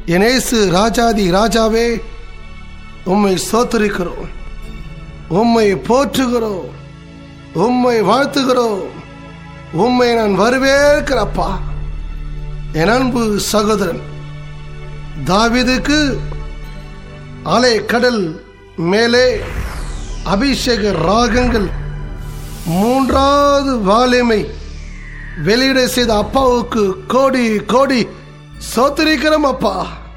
எனேசு ராஜாதி ராஜாவே உம்மை சோத்தரிக்கிறோம் உம்மை போற்றுகிறோம் உம்மை வாழ்த்துகிறோம் உம்மை நான் வரவேற்கிறப்பா என் அன்பு சகோதரன் தாவிதுக்கு அலை கடல் மேலே அபிஷேக ராகங்கள் மூன்றாவது வாலிமை வெளியிட செய்த அப்பாவுக்கு கோடி கோடி சோத்திரிக்கிறோம் அப்பா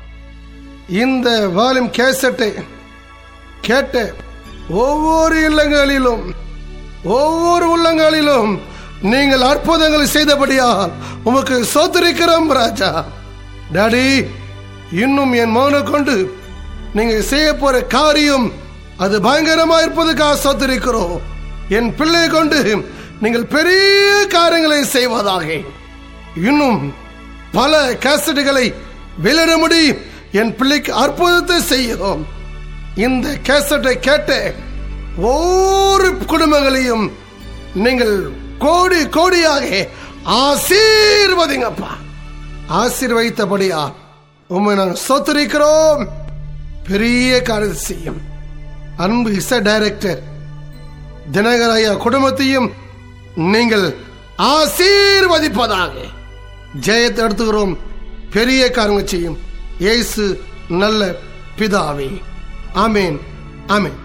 இந்த வால்யூம் கேசட்டை கேட்ட ஒவ்வொரு இல்லங்களிலும் ஒவ்வொரு உள்ளங்களிலும் நீங்கள் அற்புதங்களை செய்தபடியால் உமக்கு சோத்திரிக்கிறோம் ராஜா டாடி இன்னும் என் மௌன கொண்டு நீங்க செய்ய போற காரியம் அது பயங்கரமா இருப்பதுக்காக சோத்திருக்கிறோம் என் பிள்ளை கொண்டு நீங்கள் பெரிய காரியங்களை செய்வதாக இன்னும் பல கேசட்டுகளை வெளியிட முடியும் என் பிள்ளைக்கு அற்புதத்தை செய்யும் இந்த கேசட்டை கேட்ட ஒவ்வொரு குடும்பங்களையும் நீங்கள் கோடி கோடியாக ஆசீர்வதிங்கப்பா ஆசீர்வதித்தபடியா உண்மை நாங்கள் சொத்துரிக்கிறோம் பெரிய காரியத்தை செய்யும் அன்பு இசை டைரக்டர் தினகர் ஐயா குடும்பத்தையும் நீங்கள் ஆசீர்வதிப்பதாக ஜெயத்தை எடுத்துக்கிறோம் பெரிய காரியங்கள் செய்யும் இயேசு நல்ல பிதாவே ஆமேன் ஆமேன்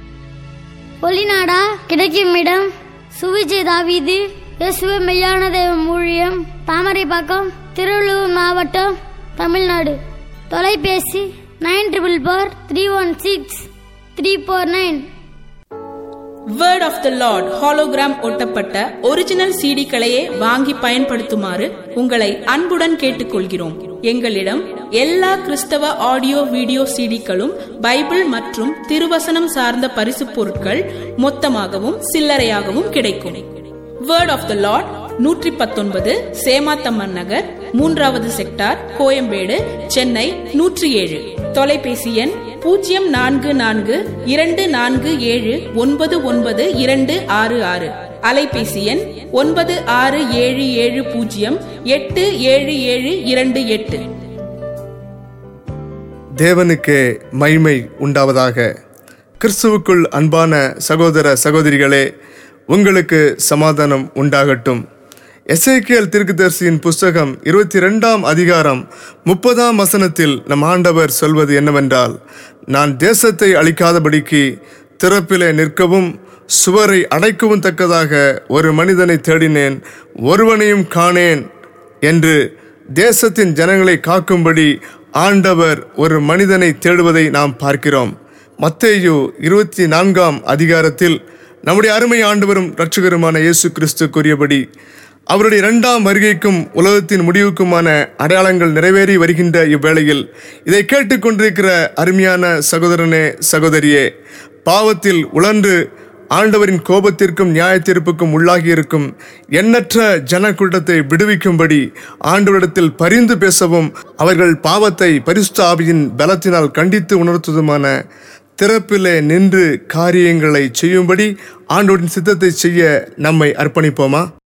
ஒளிநாடா கிடைக்கும் இடம் சுவிஜய் தாவீது இயேசுவே மெய்யான தெய்வம் ஊழியம் தாமரைப்பாக்கம் திருவள்ளூர் மாவட்டம் தமிழ்நாடு தொலைபேசி nine triple four three one six three four nine word of the lord hologram ஒட்டப்பட்ட ஒரிஜினல் சிடிக்களையே வாங்கி பயன்படுத்துமாறு உங்களை அன்புடன் கேட்டுக்கொள்கிறோம் எங்களிடம் எல்லா கிறிஸ்தவ ஆடியோ வீடியோ சிடிக்களும் பைபிள் மற்றும் திருவசனம் சார்ந்த பரிசு பொருட்கள் மொத்தமாகவும் சில்லறையாகவும் கிடைக்கும் வேர்ட் ஆஃப் த லார்ட் நூற்றி பத்தொன்பது சேமாத்தம்மன் நகர் மூன்றாவது செக்டார் கோயம்பேடு சென்னை நூற்றி ஏழு தொலைபேசி எண் பூஜ்ஜியம் நான்கு நான்கு இரண்டு நான்கு ஏழு ஒன்பது ஒன்பது இரண்டு ஆறு ஆறு அலைபேசி எண் ஒன்பது ஆறு ஏழு ஏழு பூஜ்ஜியம் எட்டு ஏழு ஏழு இரண்டு எட்டு தேவனுக்கே மகிமை உண்டாவதாக கிறிஸ்துவுக்குள் அன்பான சகோதர சகோதரிகளே உங்களுக்கு சமாதானம் உண்டாகட்டும் எசேக்கியல் தீர்க்கதரிசியின் புஸ்தகம் இருபத்தி ரெண்டாம் அதிகாரம் முப்பதாம் வசனத்தில் நம் ஆண்டவர் சொல்வது என்னவென்றால் நான் தேசத்தை அழிக்காதபடிக்கு திறப்பிலே நிற்கவும் சுவரை அடைக்கவும் தக்கதாக ஒரு மனிதனை தேடினேன் ஒருவனையும் காணேன் என்று தேசத்தின் ஜனங்களை காக்கும்படி ஆண்டவர் ஒரு மனிதனை தேடுவதை நாம் பார்க்கிறோம் மத்தேயு இருபத்தி நான்காம் அதிகாரத்தில் நம்முடைய அருமை ஆண்டவரும் இரட்சகருமான இயேசு கிறிஸ்து கூறியபடி அவருடைய இரண்டாம் வருகைக்கும் உலகத்தின் முடிவுக்குமான அடையாளங்கள் நிறைவேறி வருகின்ற இவ்வேளையில் இதை கேட்டுக்கொண்டிருக்கிற அருமையான சகோதரனே சகோதரியே பாவத்தில் உழன்று ஆண்டவரின் கோபத்திற்கும் நியாய தீர்ப்புக்கும் உள்ளாகி இருக்கும் எண்ணற்ற ஜனக்கூட்டத்தை விடுவிக்கும்படி ஆண்டவரிடத்தில் பரிந்து பேசவும் அவர்கள் பாவத்தை பரிசுத்த ஆவியின் பலத்தினால் கண்டித்து உணர்த்துவதுமான திறப்பிலே நின்று காரியங்களை செய்யும்படி ஆண்டோரின் சித்தத்தை செய்ய நம்மை அர்ப்பணிப்போமா